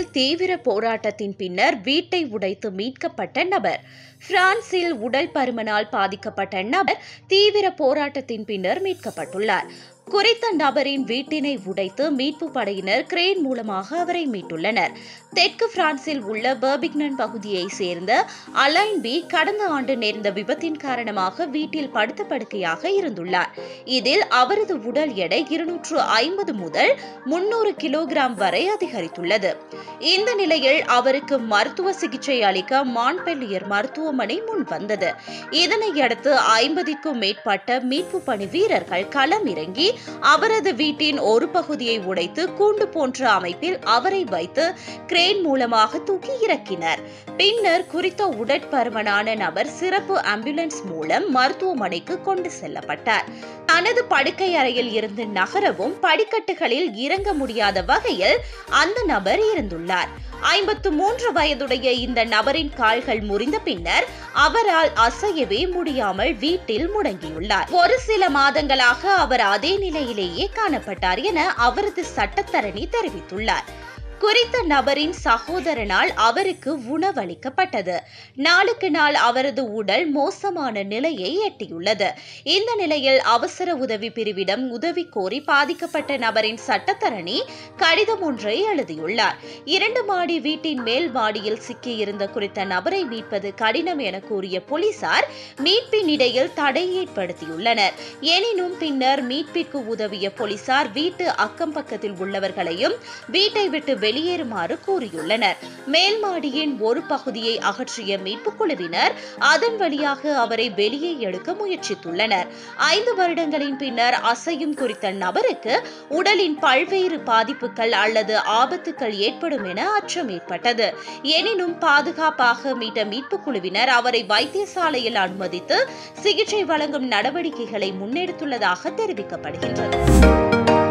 தீவிர போராட்டத்தின் பின்னர் வீட்டை உடைத்து மீட்கப்பட்ட நபர் பிரான்சில் உடல் பருமனால் பாதிக்கப்பட்ட நபர் தீவிர போராட்டத்தின் பின்னர் மீட்கப்பட்டுள்ளார் குறித்த நபரின் வீட்டினை உடைத்து மீட்பு படையினர் கிரேன் மூலமாக அவரை மீட்டுள்ளனர் தெற்கு பிரான்சில் உள்ள பர்பிக்னன் பகுதியை சேர்ந்த அலைன் பி கடந்த ஆண்டு நேர்ந்த விபத்தின் காரணமாக வீட்டில் படுத்த படுக்கையாக இருந்துள்ளார் இதில் அவரது உடல் எடை இருநூற்று ஐம்பது முதல் முன்னூறு கிலோகிராம் வரை அதிகரித்துள்ளது இந்த நிலையில் அவருக்கு மருத்துவ சிகிச்சை அளிக்க மான்பெல்லியர் மருத்துவமனை முன் வந்தது இதனையடுத்து ஐம்பதிற்கும் மேற்பட்ட மீட்பு பணி வீரர்கள் களம் இறங்கி அவரது வீட்டின் ஒரு பகுதியை உடைத்து கூண்டு போன்ற அமைப்பில் அவரை வைத்து கிரேன் மூலமாக தூக்கி இறக்கினர் பின்னர் குறித்த உடற்பருமனான நபர் சிறப்பு ஆம்புலன்ஸ் மூலம் மருத்துவமனைக்கு கொண்டு செல்லப்பட்டார் தனது படுக்கை அறையில் இருந்து நகரவும் படிக்கட்டுகளில் இறங்க முடியாத வகையில் அந்த நபர் இருந்துள்ளார் ஐம்பத்து மூன்று வயதுடைய இந்த நபரின் கால்கள் முறிந்த பின்னர் அவரால் அசையவே முடியாமல் வீட்டில் முடங்கியுள்ளார் ஒரு சில மாதங்களாக அவர் அதே நிலையிலேயே காணப்பட்டார் என அவரது சட்டத்தரணி தெரிவித்துள்ளார் குறித்த நபரின் சகோதரனால் அவருக்கு உணவளிக்கப்பட்டது நாளுக்கு நாள் அவரது உடல் மோசமான நிலையை எட்டியுள்ளது இந்த நிலையில் அவசர உதவி பிரிவிடம் உதவி கோரி பாதிக்கப்பட்ட நபரின் சட்டத்தரணி கடிதம் ஒன்றை எழுதியுள்ளார் இரண்டு மாடி வீட்டின் மேல் மாடியில் சிக்கியிருந்த குறித்த நபரை மீட்பது கடினம் என கூறிய போலீசார் மீட்பின் இடையில் தடை ஏற்படுத்தியுள்ளனர் எனினும் பின்னர் மீட்பிற்கு உதவிய போலீசார் வீட்டு அக்கம் பக்கத்தில் உள்ளவர்களையும் வீட்டை விட்டு வெளியேறுமாறு கூறியுள்ளனர் மேல் மாடியின் ஒரு பகுதியை அகற்றிய மீட்புக் குழுவினர் அதன் வழியாக அவரை வெளியே எடுக்க முயற்சித்துள்ளனர் ஐந்து வருடங்களின் பின்னர் அசையும் குறித்த நபருக்கு உடலின் பல்வேறு பாதிப்புகள் அல்லது ஆபத்துக்கள் ஏற்படும் என அச்சம் ஏற்பட்டது எனினும் பாதுகாப்பாக மீட்ட மீட்புக் குழுவினர் அவரை வைத்தியசாலையில் அனுமதித்து சிகிச்சை வழங்கும் நடவடிக்கைகளை முன்னெடுத்துள்ளதாக தெரிவிக்கப்படுகின்றது